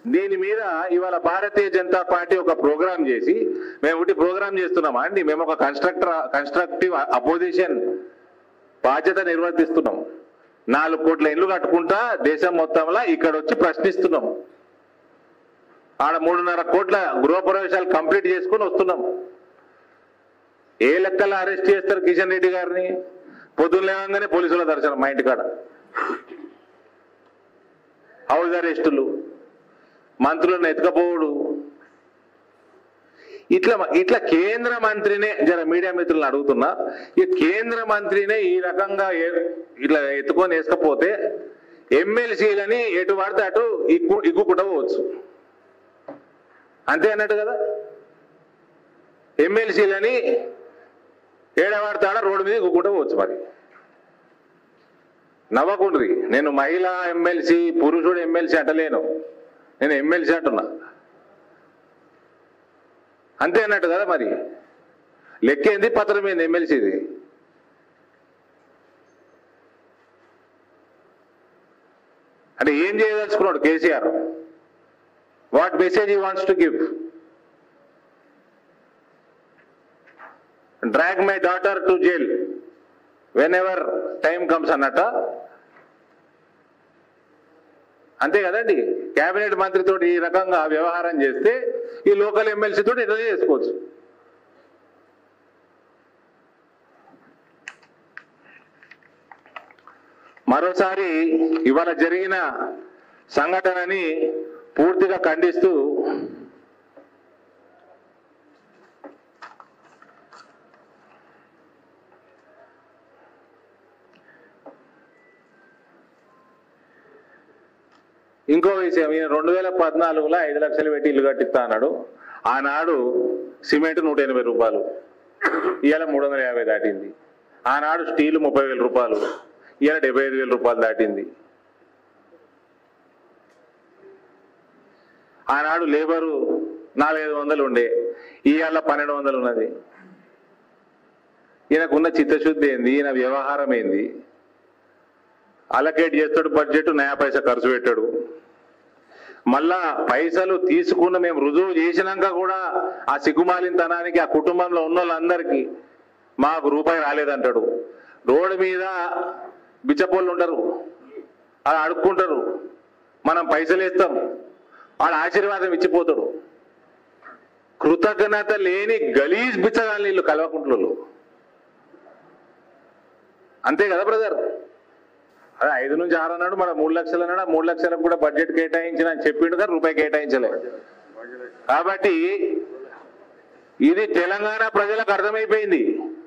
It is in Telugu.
దీని మీద ఇవాళ భారతీయ జనతా పార్టీ ఒక ప్రోగ్రాం చేసి మేము ఒకటి ప్రోగ్రాం చేస్తున్నామా అండి మేము ఒక కన్స్ట్రక్టర్ కన్స్ట్రక్టివ్ అపోజిషన్ బాధ్యత నిర్వర్తిస్తున్నాం నాలుగు కోట్ల ఇల్లు కట్టుకుంటా దేశం మొత్తంలో ఇక్కడ వచ్చి ప్రశ్నిస్తున్నాం ఆడ మూడున్నర కోట్ల గృహప్రవేశాలు కంప్లీట్ చేసుకుని వస్తున్నాం ఏ లెక్కల అరెస్ట్ చేస్తారు కిషన్ రెడ్డి గారిని పొద్దున్న లేవగానే పోలీసుల దర్శనం మా ఇంటికాడ హౌస్ అరెస్టులు మంత్రులను ఎత్తుకపోవుడు ఇట్లా ఇట్లా కేంద్ర మంత్రినే జర మీడియా మిత్రులను అడుగుతున్నా ఈ కేంద్ర మంత్రినే ఈ రకంగా ఏ- ఇట్లా ఎత్తుకొని వేసుకపోతే ఎమ్మెల్సీలని ఎటు పడితే అటు ఇక్కు ఇగ్గుకుంటూ పోవచ్చు అంతే అన్నట్టు కదా ఎమ్మెల్సీలని ఏడవాడతాడ రోడ్డు మీద ఇగ్గుకుంటూ పోవచ్చు మరి నవ్వకుండ్రి నేను మహిళా ఎమ్మెల్సీ పురుషుడు ఎమ్మెల్సీ అంటలేను నేను ఎమ్మెల్సీ అంటున్నా అంతే అన్నట్టు కదా మరి లెక్కేంది పత్రం ఏంది ఎమ్మెల్సీది అంటే ఏం చేయదలుచుకున్నాడు KCR what message he wants to give drag my daughter to jail whenever time comes అన్నట్ట అంతే కదండి కేబినెట్ మంత్రితో ఈ రకంగా వ్యవహారం చేస్తే ఈ లోకల్ ఎమ్మెల్సీ తోటి ఇట్లా చేసుకోవచ్చు మరోసారి ఇవాళ జరిగిన సంఘటనని పూర్తిగా ఖండిస్తూ ఇంకో విషయం ఈయన రెండు వేల పద్నాలుగులో ఐదు లక్షలు పెట్టి ఇల్లు కట్టిస్తా అన్నాడు ఆనాడు సిమెంట్ నూట ఎనభై రూపాయలు ఇవాళ మూడు వందల యాభై దాటింది ఆనాడు స్టీల్ ముప్పై వేల రూపాయలు ఇవాళ డెబ్బై ఐదు వేల రూపాయలు దాటింది ఆనాడు లేబరు నాలుగైదు వందలు ఉండే ఇవాళ పన్నెండు వందలు ఉన్నది ఈయనకున్న చిత్తశుద్ధి ఏంది ఈయన వ్యవహారం ఏంది అలకేట్ చేస్తాడు బడ్జెట్ నయా పైసా ఖర్చు పెట్టాడు మళ్ళా పైసలు తీసుకున్న మేము రుజువు చేసినాక కూడా ఆ సిగ్గుమాలినతనానికి ఆ కుటుంబంలో ఉన్న వాళ్ళందరికీ మాకు రూపాయి రాలేదంటాడు రోడ్డు మీద బిచ్చపోళ్ళు ఉంటారు అలా అడుక్కుంటారు మనం పైసలు ఇస్తాం వాళ్ళ ఆశీర్వాదం ఇచ్చిపోతాడు కృతజ్ఞత లేని గలీజ్ బిచ్చగాళ్ళు వీళ్ళు కల్వకుంట్లలో అంతే కదా బ్రదర్ అదే ఐదు నుంచి ఆరు అన్నాడు మన మూడు లక్షలు అన్నాడు ఆ మూడు లక్షలకు కూడా బడ్జెట్ కేటాయించిన అని చెప్పిండు కానీ రూపాయి కేటాయించలే కాబట్టి ఇది తెలంగాణ ప్రజలకు అర్థమైపోయింది